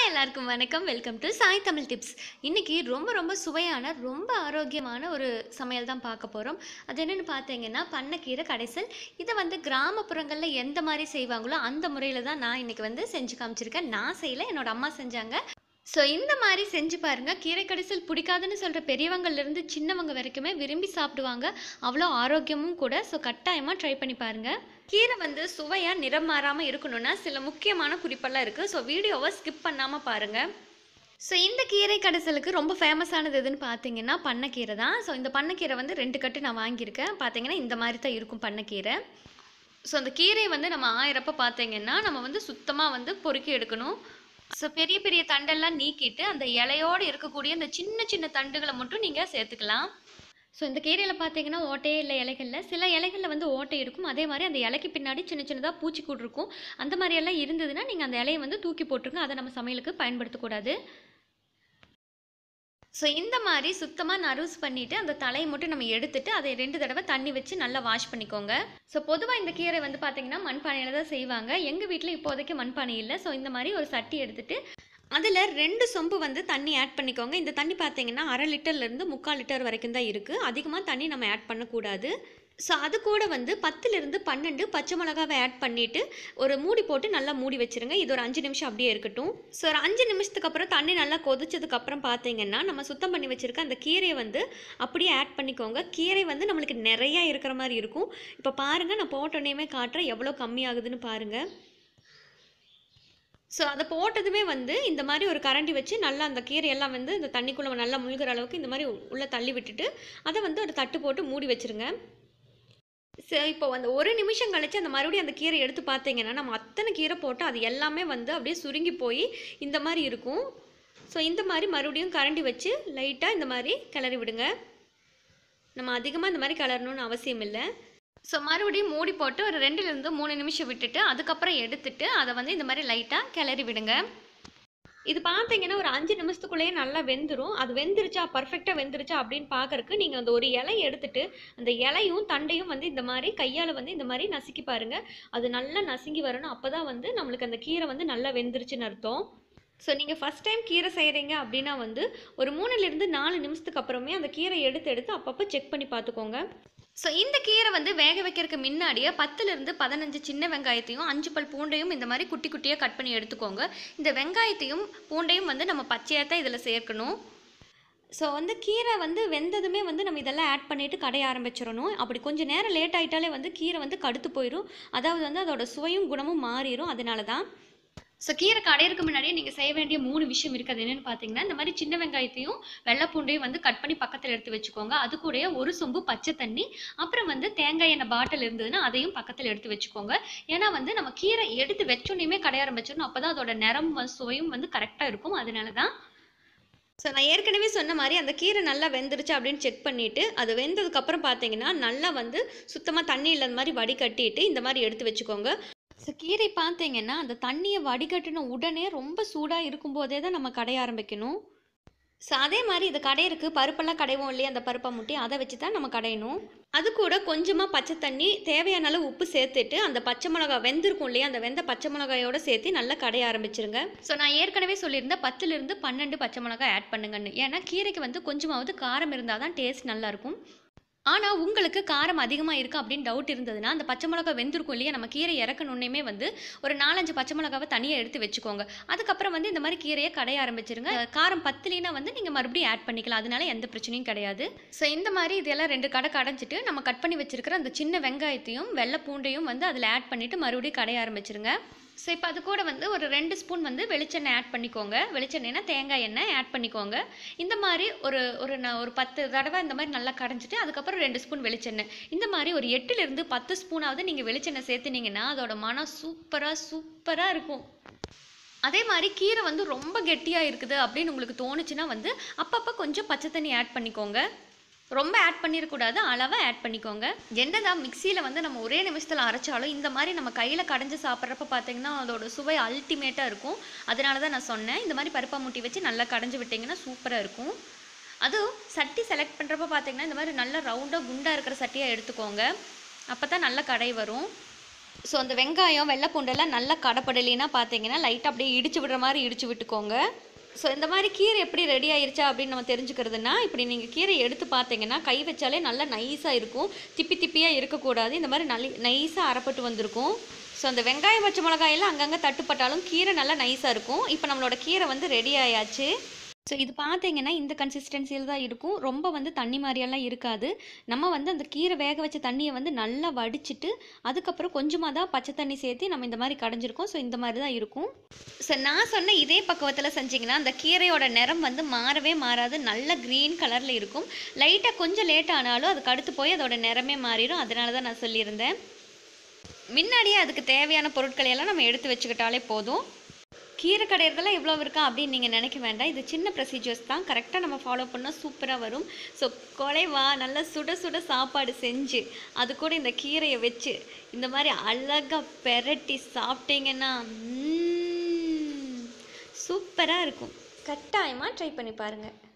எல்லாருக்கும் வணக்கம் welcome to Sai Tamil tips இன்னைக்கு ரொம்ப ரொம்ப சுவையான ரொம்ப ஆரோக்கியமான ஒரு சமையல் தான் பார்க்க போகிறோம் அது என்னென்னு பார்த்தீங்கன்னா பண்ணைக்கீரை கடைசல் இதை வந்து கிராமப்புறங்களில் எந்த மாதிரி செய்வாங்களோ அந்த முறையில் தான் நான் இன்னைக்கு வந்து செஞ்சு காமிச்சிருக்கேன் நான் செய்யல என்னோட அம்மா செஞ்சாங்க ஸோ இந்த மாதிரி செஞ்சு பாருங்க கீரை கடைசல் பிடிக்காதுன்னு சொல்கிற பெரியவங்கள்லேருந்து சின்னவங்க வரைக்குமே விரும்பி சாப்பிடுவாங்க அவ்வளோ ஆரோக்கியமும் கூட ஸோ கட்டாயமாக ட்ரை பண்ணி பாருங்க கீரை வந்து சுவையாக நிறம் மாறாமல் இருக்கணும்னா சில முக்கியமான குறிப்பெல்லாம் இருக்குது ஸோ வீடியோவை ஸ்கிப் பண்ணாமல் பாருங்கள் ஸோ இந்த கீரை கடைசலுக்கு ரொம்ப ஃபேமஸானது எதுன்னு பார்த்தீங்கன்னா பண்ணைக்கீரை தான் ஸோ இந்த பண்ணைக்கீரை வந்து ரெண்டு கட்டு நான் வாங்கியிருக்கேன் பார்த்தீங்கன்னா இந்த மாதிரி தான் இருக்கும் பண்ணைக்கீரை ஸோ அந்த கீரையை வந்து நம்ம ஆயிரப்ப பார்த்தீங்கன்னா நம்ம வந்து சுத்தமாக வந்து பொறுக்கி எடுக்கணும் ஸோ பெரிய பெரிய தண்டெல்லாம் நீக்கிட்டு அந்த இலையோடு இருக்கக்கூடிய அந்த சின்ன சின்ன தண்டுகளை மட்டும் நீங்கள் சேர்த்துக்கலாம் ஸோ இந்த கீரையில் பார்த்தீங்கன்னா ஓட்டையே இல்லை இலைகளில் சில இலைகளில் வந்து ஓட்டை இருக்கும் அதே மாதிரி அந்த இலைக்கு பின்னாடி சின்ன சின்னதாக பூச்சிக்கூடு இருக்கும் அந்த மாதிரி எல்லாம் இருந்ததுன்னா நீங்கள் அந்த இலையை வந்து தூக்கி போட்டுருங்க அதை நம்ம சமையலுக்கு பயன்படுத்தக்கூடாது ஸோ இந்த மாதிரி சுத்தமாக நறுஸ் பண்ணிவிட்டு அந்த தலையை மட்டும் நம்ம எடுத்துட்டு அதை ரெண்டு தடவை தண்ணி வச்சு நல்லா வாஷ் பண்ணிக்கோங்க ஸோ பொதுவாக இந்த கீரை வந்து பார்த்தீங்கன்னா மண்பானையில் தான் செய்வாங்க எங்கள் வீட்டில் இப்போதைக்கு மண்பானை இல்லை ஸோ இந்த மாதிரி ஒரு சட்டி எடுத்துட்டு அதில் ரெண்டு சொம்பு வந்து தண்ணி ஆட் பண்ணிக்கோங்க இந்த தண்ணி பார்த்தீங்கன்னா அரை லிட்டர்லேருந்து முக்கால் லிட்டர் வரைக்கும் தான் இருக்குது அதிகமாக தண்ணி நம்ம ஆட் பண்ணக்கூடாது ஸோ அது கூட வந்து பத்துலேருந்து பன்னெண்டு பச்சை மிளகாவை ஆட் பண்ணிவிட்டு ஒரு மூடி போட்டு நல்லா மூடி வச்சுருங்க இது ஒரு அஞ்சு நிமிஷம் அப்படியே இருக்கட்டும் ஸோ ஒரு அஞ்சு நிமிஷத்துக்கு அப்புறம் தண்ணி நல்லா கொதிச்சதுக்கப்புறம் பார்த்தீங்கன்னா நம்ம சுத்தம் பண்ணி வச்சுருக்க அந்த கீரையை வந்து அப்படியே ஆட் பண்ணிக்கோங்க கீரை வந்து நம்மளுக்கு நிறையா இருக்கிற மாதிரி இருக்கும் இப்போ பாருங்கள் நான் போட்டோன்னே காட்டுறேன் எவ்வளோ கம்மியாகுதுன்னு பாருங்கள் ஸோ அதை போட்டதுமே வந்து இந்த மாதிரி ஒரு கரண்டி வச்சு நல்லா அந்த கீரையெல்லாம் வந்து இந்த தண்ணிக்குள்ளே நல்லா முழுகிற அளவுக்கு இந்த மாதிரி உள்ளே தள்ளி விட்டுட்டு அதை வந்து ஒரு தட்டு போட்டு மூடி வச்சுருங்க ஸோ இப்போ அந்த ஒரு நிமிஷம் கழிச்சு அந்த மறுபடியும் அந்த கீரை எடுத்து பார்த்தீங்கன்னா நம்ம அத்தனை கீரை போட்டு அது எல்லாமே வந்து அப்படியே சுருங்கி போய் இந்த மாதிரி இருக்கும் ஸோ இந்த மாதிரி மறுபடியும் கரண்டி வச்சு லைட்டாக இந்த மாதிரி கிளறி விடுங்க நம்ம அதிகமாக இந்த மாதிரி கிளறணும்னு அவசியம் இல்லை ஸோ மறுபடியும் மூடி போட்டு ஒரு ரெண்டுலேருந்து மூணு நிமிஷம் விட்டுட்டு அதுக்கப்புறம் எடுத்துட்டு அதை வந்து இந்த மாதிரி லைட்டாக கிளறி விடுங்க இது பார்த்தீங்கன்னா ஒரு அஞ்சு நிமிஷத்துக்குள்ளேயே நல்லா வெந்துடும் அது வெந்துருச்சா பர்ஃபெக்டாக வெந்துருச்சா அப்படின்னு பார்க்கறக்கு நீங்கள் அந்த ஒரு இலையை எடுத்துட்டு அந்த இலையும் தண்டையும் வந்து இந்த மாதிரி கையால் வந்து இந்த மாதிரி நசுக்கி பாருங்கள் அது நல்லா நசுங்கி வரணும் அப்போ தான் வந்து நம்மளுக்கு அந்த கீரை வந்து நல்லா வெந்துருச்சுன்னு அர்த்தம் ஸோ நீங்கள் ஃபஸ்ட் டைம் கீரை செய்கிறீங்க அப்படின்னா வந்து ஒரு மூணுலேருந்து நாலு நிமிஷத்துக்கு அப்புறமே அந்த கீரை எடுத்து எடுத்து அப்பப்போ செக் பண்ணி பார்த்துக்கோங்க ஸோ இந்த கீரை வந்து வேக வைக்கிறதுக்கு முன்னாடியே பத்துலேருந்து பதினஞ்சு சின்ன வெங்காயத்தையும் அஞ்சு பல் பூண்டையும் இந்த மாதிரி குட்டி குட்டியாக கட் பண்ணி எடுத்துக்கோங்க இந்த வெங்காயத்தையும் பூண்டையும் வந்து நம்ம பச்சையாக தான் இதில் சேர்க்கணும் ஸோ வந்து கீரை வந்து வெந்ததுமே வந்து நம்ம இதெல்லாம் ஆட் பண்ணிவிட்டு கடைய ஆரம்பிச்சிடணும் அப்படி கொஞ்சம் நேரம் லேட் ஆகிட்டாலே வந்து கீரை வந்து கடுத்து போயிடும் அதாவது வந்து அதோட சுவையும் குணமும் மாறிடும் அதனால தான் ஸோ கீரை கடையிறதுக்கு முன்னாடியே நீங்கள் செய்ய வேண்டிய மூணு விஷயம் இருக்குது அது என்னென்னு பார்த்தீங்கன்னா இந்த மாதிரி சின்ன வெங்காயத்தையும் வெள்ளைப்பூண்டையும் வந்து கட் பண்ணி பக்கத்தில் எடுத்து வச்சுக்கோங்க அது கூடயே ஒரு சொம்பு பச்சை தண்ணி அப்புறம் வந்து தேங்காய் எண்ணெய் பாட்டில் இருந்ததுன்னா அதையும் பக்கத்தில் எடுத்து வச்சுக்கோங்க ஏன்னா வந்து நம்ம கீரை எடுத்து வச்சோன்னே கடைய ஆரம்பிச்சிடணும் அப்போ தான் அதோட நிறம் வந்து சுவையும் வந்து கரெக்டாக இருக்கும் அதனால தான் ஸோ நான் ஏற்கனவே சொன்ன மாதிரி அந்த கீரை நல்லா வெந்துருச்சு அப்படின்னு செக் பண்ணிவிட்டு அது வெந்ததுக்கப்புறம் பார்த்தீங்கன்னா நல்லா வந்து சுத்தமாக தண்ணி இல்லாத மாதிரி வடிகட்டிட்டு இந்த மாதிரி எடுத்து வச்சுக்கோங்க ஸோ கீரை பார்த்தீங்கன்னா அந்த தண்ணியை வடிகட்டின உடனே ரொம்ப சூடாக இருக்கும்போதே தான் நம்ம கடைய ஆரம்பிக்கணும் ஸோ அதே மாதிரி இது கடையிறக்கு பருப்பெல்லாம் கடைவோம் இல்லையா அந்த பருப்பை முட்டி அதை வச்சு தான் நம்ம கடையணும் அது கூட கொஞ்சமாக பச்சை தண்ணி தேவையான அளவு உப்பு சேர்த்துட்டு அந்த பச்சை மிளகா வெந்திருக்கும் இல்லையா அந்த வெந்த பச்சை மிளகாயோட சேர்த்து நல்லா கடைய ஆரம்பிச்சிருங்க ஸோ நான் ஏற்கனவே சொல்லியிருந்தேன் பத்துலேருந்து பன்னெண்டு பச்சை மிளகாய் ஆட் பண்ணுங்கன்னு ஏன்னா கீரைக்கு வந்து கொஞ்சமாவது காரம் இருந்தால் தான் டேஸ்ட் நல்லாயிருக்கும் ஆனால் உங்களுக்கு காரம் அதிகமாக இருக்குது அப்படின்னு டவுட் இருந்ததுன்னா அந்த பச்சை மிளகா வெந்திருக்கும் இல்லையா நம்ம கீரை இறக்கணுன்னே வந்து ஒரு நாலஞ்சு பச்சை மிளகாவை தனியாக எடுத்து வச்சுக்கோங்க அதுக்கப்புறம் வந்து இந்த மாதிரி கீரையை கடைய ஆரம்பிச்சிருங்க காரம் பத்துலினா வந்து நீங்கள் மறுபடியும் ஆட் பண்ணிக்கலாம் அதனால எந்த பிரச்சனையும் கிடையாது ஸோ இந்த மாதிரி இதெல்லாம் ரெண்டு கடை கடைஞ்சிட்டு நம்ம கட் பண்ணி வச்சிருக்கிற அந்த சின்ன வெங்காயத்தையும் வெள்ளை பூண்டையும் வந்து அதில் ஆட் பண்ணிவிட்டு மறுபடியும் கடைய ஆரம்பிச்சிருங்க ஸோ இப்போ அது கூட வந்து ஒரு ரெண்டு ஸ்பூன் வந்து வெளிச்செண்ணெய் ஆட் பண்ணிக்கோங்க வெளிச்செண்ணெய்னா தேங்காய் எண்ணெய் ஆட் பண்ணிக்கோங்க இந்த மாதிரி ஒரு ஒரு ந- ஒரு பத்து தடவை இந்த மாதிரி நல்லா கடைஞ்சிட்டு அதுக்கப்புறம் ரெண்டு ஸ்பூன் வெளிச்செண்ணெய் இந்த மாதிரி ஒரு எட்டுலேருந்து பத்து ஸ்பூனாவது நீங்கள் வெளிச்செண்ணெய் சேர்த்துனீங்கன்னா அதோட மனம் சூப்பராக சூப்பராக இருக்கும் அதே மாதிரி கீரை வந்து ரொம்ப கெட்டியாக இருக்குது அப்படின்னு உங்களுக்கு தோணுச்சுன்னா வந்து அப்பப்போ கொஞ்சம் பச்சை தண்ணி ஆட் பண்ணிக்கோங்க ரொம்ப ஆட் பண்ணிடக்கூடாது அளவாக ஆட் பண்ணிக்கோங்க என்னதான் மிக்சியில் வந்து நம்ம ஒரே நிமிஷத்தில் அரைச்சாலும் இந்த மாதிரி நம்ம கையில் கடைஞ்சு சாப்பிட்றப்ப பார்த்தீங்கன்னா அதோட சுவை அல்டிமேட்டாக இருக்கும் அதனால தான் நான் சொன்னேன் இந்த மாதிரி பருப்பா முட்டி வச்சு நல்லா கடைஞ்சு விட்டிங்கன்னா சூப்பராக இருக்கும் அதுவும் சட்டி செலக்ட் பண்ணுறப்ப பார்த்தீங்கன்னா இந்த மாதிரி நல்ல ரவுண்டாக குண்டாக இருக்கிற சட்டியாக எடுத்துக்கோங்க அப்போ தான் நல்ல கடை வரும் ஸோ அந்த வெங்காயம் வெள்ளை பூண்டெல்லாம் நல்லா கடப்படலைன்னா பார்த்தீங்கன்னா லைட்டாக அப்படியே இடிச்சு விடுற மாதிரி இடிச்சு விட்டுக்கோங்க ஸோ இந்த மாதிரி கீரை எப்படி ரெடி ஆயிருச்சா அப்படின்னு நம்ம தெரிஞ்சுக்கிறதுனா இப்படி நீங்கள் கீரை எடுத்து பார்த்தீங்கன்னா கை வச்சாலே நல்லா நைஸாக இருக்கும் திப்பி திப்பியாக இருக்கக்கூடாது இந்த மாதிரி நல்ல நைஸாக அரைப்பட்டு வந்திருக்கும் ஸோ அந்த வெங்காயம் பச்சை மிளகாயெல்லாம் அங்கங்கே தட்டுப்பட்டாலும் கீரை நல்லா நைஸாக இருக்கும் இப்போ நம்மளோட கீரை வந்து ரெடி ஆயாச்சு ஸோ இது பார்த்தீங்கன்னா இந்த கன்சிஸ்டன்சியில் தான் இருக்கும் ரொம்ப வந்து தண்ணி மாதிரியெல்லாம் இருக்காது நம்ம வந்து அந்த கீரை வேக வச்ச தண்ணியை வந்து நல்லா வடிச்சிட்டு அதுக்கப்புறம் கொஞ்சமாக தான் பச்சை தண்ணி சேர்த்து நம்ம இந்த மாதிரி கடைஞ்சிருக்கோம் ஸோ இந்த மாதிரி தான் இருக்கும் ஸோ நான் சொன்ன இதே பக்குவத்தில் செஞ்சிங்கன்னா அந்த கீரையோட நிறம் வந்து மாறவே மாறாது நல்ல க்ரீன் கலரில் இருக்கும் லைட்டாக கொஞ்சம் லேட் ஆனாலும் அதுக்கு அடுத்து போய் அதோட நிறமே மாறிடும் அதனால தான் நான் சொல்லியிருந்தேன் முன்னாடியே அதுக்கு தேவையான பொருட்களை எல்லாம் நம்ம எடுத்து வச்சுக்கிட்டாலே போதும் கீரை கடையிறதெல்லாம் இவ்வளோ இருக்கா அப்படின்னு நீங்கள் நினைக்க வேண்டாம் இது சின்ன ப்ரொசீஜர்ஸ் தான் கரெக்டாக நம்ம ஃபாலோ பண்ணால் சூப்பராக வரும் ஸோ கொலைவா நல்லா சுட சுட சாப்பாடு செஞ்சு அது கூட இந்த கீரையை வச்சு இந்த மாதிரி அழகாக பெரட்டி சாப்பிட்டீங்கன்னா சூப்பராக இருக்கும் கட்டாயமாக ட்ரை பண்ணி பாருங்கள்